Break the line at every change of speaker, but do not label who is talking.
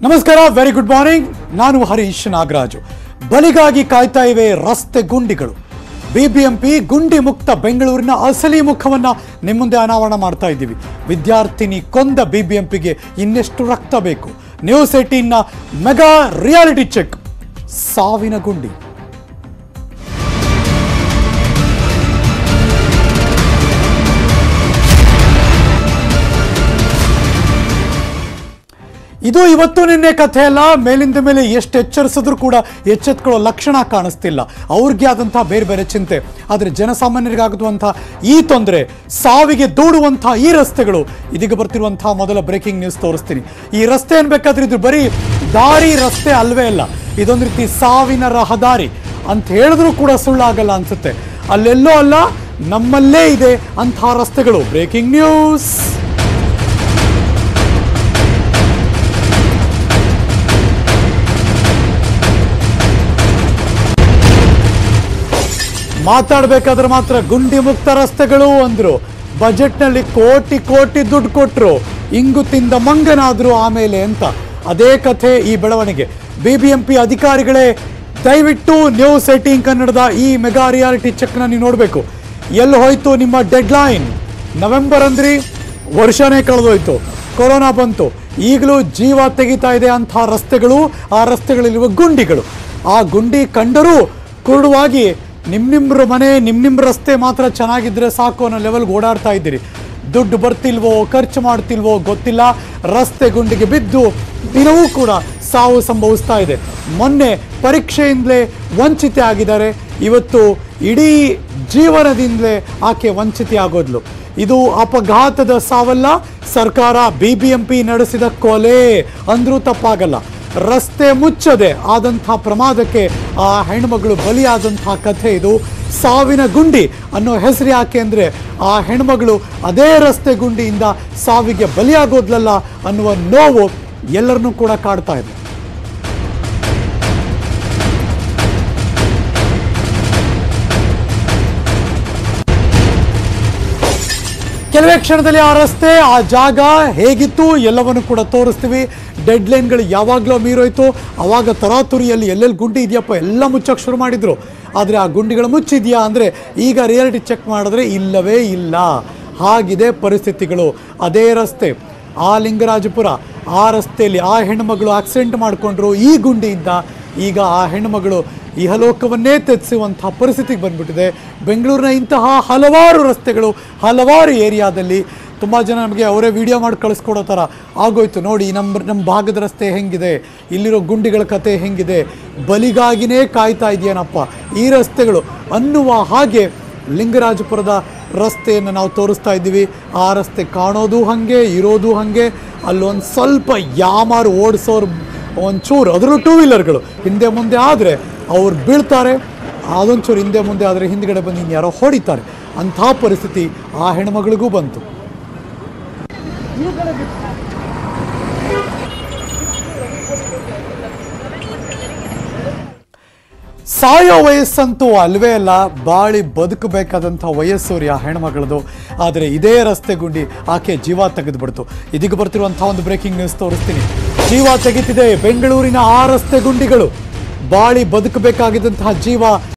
ನಮಸ್ಕಾರ very good morning ನಾನು ಹರೀಶ್ ನಾಗರಾಜು ಬಲಿಗಾಗಿ ಕಾಯ್ತಾ ಇವೆ ರಸ್ತೆ ಗುಂಡಿಗಳು ಬಿಬಿಎಂಪಿ ಗುಂಡಿ ಮುಕ್ತ ಬೆಂಗಳೂರಿನ ಅಸಲಿ ಮುಖವನ್ನ ನಿಮ್ಮ ಮುಂದೆ ಅನಾವರಣ ಮಾಡ್ತಾ ಇದ್ದೀವಿ ವಿದ್ಯಾರ್ಥಿನಿ ಕೊಂದ ಬಿಬಿಎಂಪಿಗೆ ಇನ್ನೆಷ್ಟು ರಕ್ತ ಬೇಕು ನ್ಯೂಸ್ ಏಟೀನ್ನ ಮೆಗಾ ರಿಯಾಲಿಟಿ ಚೆಕ್ ಸಾವಿನ ಗುಂಡಿ ಇದು ಇವತ್ತು ನಿನ್ನೆ ಕಥೆ ಅಲ್ಲ ಮೇಲಿಂದ ಮೇಲೆ ಎಷ್ಟು ಎಚ್ಚರಿಸಿದ್ರು ಕೂಡ ಎಚ್ಚೆತ್ಕೊಳ್ಳೋ ಲಕ್ಷಣ ಕಾಣಿಸ್ತಿಲ್ಲ ಅವ್ರಿಗೆ ಆದಂತಹ ಬೇರೆ ಬೇರೆ ಚಿಂತೆ ಆದರೆ ಜನಸಾಮಾನ್ಯರಿಗಾಗುವಂತಹ ಈ ತೊಂದರೆ ಸಾವಿಗೆ ದೂಡುವಂತಹ ಈ ರಸ್ತೆಗಳು ಇದೀಗ ಬರ್ತಿರುವಂತಹ ಮೊದಲ ಬ್ರೇಕಿಂಗ್ ನ್ಯೂಸ್ ತೋರಿಸ್ತೀನಿ ಈ ರಸ್ತೆ ಅನ್ಬೇಕಾದ್ರೆ ಇದು ಬರೀ ದಾರಿ ರಸ್ತೆ ಅಲ್ವೇ ಅಲ್ಲ ಇದೊಂದು ರೀತಿ ಸಾವಿನ ರಹದಾರಿ ಅಂತ ಹೇಳಿದ್ರು ಕೂಡ ಸುಳ್ಳಾಗಲ್ಲ ಅನ್ಸುತ್ತೆ ಅಲ್ಲೆಲ್ಲೋ ಅಲ್ಲ ನಮ್ಮಲ್ಲೇ ಇದೆ ಅಂತಹ ರಸ್ತೆಗಳು ಬ್ರೇಕಿಂಗ್ ನ್ಯೂಸ್ ಮಾತಾಡ್ಬೇಕಾದ್ರೆ ಮಾತ್ರ ಗುಂಡಿ ಮುಕ್ತ ರಸ್ತೆಗಳು ಅಂದ್ರು ಬಜೆಟ್ನಲ್ಲಿ ಕೋಟಿ ಕೋಟಿ ದುಡ್ಡು ಕೊಟ್ರು ಇಂಗು ತಿಂದ ಮಂಗನಾದ್ರು ಆಮೇಲೆ ಅಂತ ಅದೇ ಕಥೆ ಈ ಬೆಳವಣಿಗೆ ಬಿಬಿಎಂಪಿ ಅಧಿಕಾರಿಗಳೇ ದಯವಿಟ್ಟು ನ್ಯೂಸ್ ಏಟೀನ್ ಕನ್ನಡದ ಈ ಮೆಗಾ ರಿಯಾಲಿಟಿ ಚೆಕ್ನ ನೀವು ನೋಡಬೇಕು ಎಲ್ಲಿ ಹೋಯ್ತು ನಿಮ್ಮ ಡೆಡ್ಲೈನ್ ನವೆಂಬರ್ ಅಂದ್ರಿ ವರ್ಷನೇ ಕಳೆದೋಯ್ತು ಕೊರೋನಾ ಬಂತು ಈಗಲೂ ಜೀವ ತೆಗಿತಾ ಇದೆ ಅಂಥ ರಸ್ತೆಗಳು ಆ ರಸ್ತೆಗಳಲ್ಲಿರುವ ಗುಂಡಿಗಳು ಆ ಗುಂಡಿ ಕಂಡರೂ ಕುರುಡುವಾಗಿ ನಿಮ್ ನಿಮ್ರ ಮನೆ ನಿಮ್ ನಿಮ್ ರಸ್ತೆ ಮಾತ್ರ ಚೆನ್ನಾಗಿದ್ರೆ ಸಾಕು ಅನ್ನೋ ಲೆವೆಲ್ಗೆ ಓಡಾಡ್ತಾ ಇದ್ದೀರಿ ದುಡ್ಡು ಬರ್ತಿಲ್ವೋ ಖರ್ಚು ಮಾಡ್ತಿಲ್ವೋ ಗೊತ್ತಿಲ್ಲ ರಸ್ತೆ ಗುಂಡಿಗೆ ಬಿದ್ದು ದಿನವೂ ಕೂಡ ಸಾವು ಸಂಭವಿಸ್ತಾ ಇದೆ ಮೊನ್ನೆ ಪರೀಕ್ಷೆಯಿಂದಲೇ ವಂಚಿತೆ ಆಗಿದ್ದಾರೆ ಇವತ್ತು ಇಡೀ ಜೀವನದಿಂದಲೇ ಆಕೆ ವಂಚಿತೆ ಆಗೋದ್ಲು ಇದು ಅಪಘಾತದ ಸಾವಲ್ಲ ಸರ್ಕಾರ ಬಿಬಿಎಂಪಿ ನಡೆಸಿದ ಕೊಲೆ ಅಂದ್ರೂ ತಪ್ಪಾಗಲ್ಲ ರಸ್ತೆ ಮುಚ್ಚದೆ ಆದಂಥ ಪ್ರಮಾದಕ್ಕೆ ಆ ಹೆಣ್ಮಗಳು ಬಲಿಯಾದಂತಹ ಕಥೆ ಇದು ಸಾವಿನ ಗುಂಡಿ ಅನ್ನೋ ಹೆಸರು ಯಾಕೆ ಅಂದರೆ ಆ ಹೆಣ್ಮಗಳು ಅದೇ ರಸ್ತೆ ಗುಂಡಿಯಿಂದ ಸಾವಿಗೆ ಬಲಿಯಾಗೋದ್ಲಲ್ಲ ಅನ್ನುವ ನೋವು ಎಲ್ಲರನ್ನೂ ಕೂಡ ಕಾಡ್ತಾ ಇದೆ ಕೆಲವೇ ಕ್ಷಣದಲ್ಲಿ ಆ ರಸ್ತೆ ಆ ಜಾಗ ಹೇಗಿತ್ತು ಎಲ್ಲವನ್ನು ಕೂಡ ತೋರಿಸ್ತೀವಿ ಡೆಡ್ ಲೈನ್ಗಳು ಯಾವಾಗಲೂ ಮೀರೋಯ್ತು ಅವಾಗ ತರಾತುರಿಯಲ್ಲಿ ಎಲ್ಲೆಲ್ಲಿ ಗುಂಡಿ ಇದೆಯಪ್ಪ ಎಲ್ಲ ಮುಚ್ಚಕ್ಕೆ ಶುರು ಮಾಡಿದ್ರು ಆದರೆ ಆ ಗುಂಡಿಗಳು ಮುಚ್ಚಿದೆಯಾ ಅಂದರೆ ಈಗ ರಿಯಾಲಿಟಿ ಚೆಕ್ ಮಾಡಿದ್ರೆ ಇಲ್ಲವೇ ಇಲ್ಲ ಹಾಗಿದೆ ಪರಿಸ್ಥಿತಿಗಳು ಅದೇ ರಸ್ತೆ ಆ ಲಿಂಗರಾಜಪುರ ಆ ರಸ್ತೆಯಲ್ಲಿ ಆ ಹೆಣ್ಮಗಳು ಆಕ್ಸಿಡೆಂಟ್ ಮಾಡಿಕೊಂಡ್ರು ಈ ಗುಂಡಿಯಿಂದ ಈಗ ಆ ಹೆಣ್ಮಗಳು ಇಹಲೋಕವನ್ನೇ ತೆಗೆಸುವಂತಹ ಪರಿಸ್ಥಿತಿಗೆ ಬಂದ್ಬಿಟ್ಟಿದೆ ಬೆಂಗಳೂರಿನ ಇಂತಹ ಹಲವಾರು ರಸ್ತೆಗಳು ಹಲವಾರು ಏರಿಯಾದಲ್ಲಿ ತುಂಬ ಜನ ನಮಗೆ ಅವರೇ ವಿಡಿಯೋ ಮಾಡಿ ಕಳಿಸ್ಕೊಡೋ ಥರ ಆಗೋಯ್ತು ನೋಡಿ ನಮ್ಮ ನಮ್ಮ ಭಾಗದ ರಸ್ತೆ ಹೆಂಗಿದೆ ಇಲ್ಲಿರೋ ಗುಂಡಿಗಳ ಕತೆ ಹೆಂಗಿದೆ ಬಲಿಗಾಗಿನೇ ಕಾಯ್ತಾ ಇದೆಯೇನಪ್ಪ ಈ ರಸ್ತೆಗಳು ಅನ್ನುವ ಹಾಗೆ ಲಿಂಗರಾಜಪುರದ ರಸ್ತೆಯನ್ನು ನಾವು ತೋರಿಸ್ತಾ ಇದ್ದೀವಿ ಆ ರಸ್ತೆ ಕಾಣೋದು ಹಾಗೆ ಇರೋದು ಹಾಗೆ ಅಲ್ಲೊಂದು ಸ್ವಲ್ಪ ಯಾಮಾರು ಓಡಿಸೋರು ಒಂಚೂರು ಅದರಲ್ಲೂ ಟೂ ವೀಲರ್ಗಳು ಹಿಂದೆ ಮುಂದೆ ಆದರೆ ಅವ್ರು ಬೀಳ್ತಾರೆ ಅದೊಂಚೂರು ಹಿಂದೆ ಮುಂದೆ ಆದರೆ ಹಿಂದ್ಗಡೆ ಬಂದು ಇನ್ಯಾರೋ ಹೊಡಿತಾರೆ ಅಂಥ ಪರಿಸ್ಥಿತಿ ಆ ಹೆಣ್ಮಗಳಿಗೂ ಬಂತು ಸಾಯೋ ವಯಸ್ಸಂತೂ ಅಲ್ವೇ ಅಲ್ಲ ಬಾಳಿ ಬದುಕಬೇಕಾದಂಥ ವಯಸ್ಸು ರೀ ಆ ಹೆಣ್ಮಗಳದು ಆದರೆ ಇದೇ ರಸ್ತೆ ಗುಂಡಿ ಆಕೆ ಜೀವ ತೆಗೆದುಬಿಡ್ತು ಇದೀಗ ಬರ್ತಿರುವಂಥ ಒಂದು ಬ್ರೇಕಿಂಗ್ ನ್ಯೂಸ್ ತೋರಿಸ್ತೀನಿ ಜೀವ ತೆಗಿತಿದೆ ಬೆಂಗಳೂರಿನ ಆ ರಸ್ತೆ ಗುಂಡಿಗಳು ಬಾಳಿ ಬದುಕಬೇಕಾಗಿದ್ದಂತಹ ಜೀವ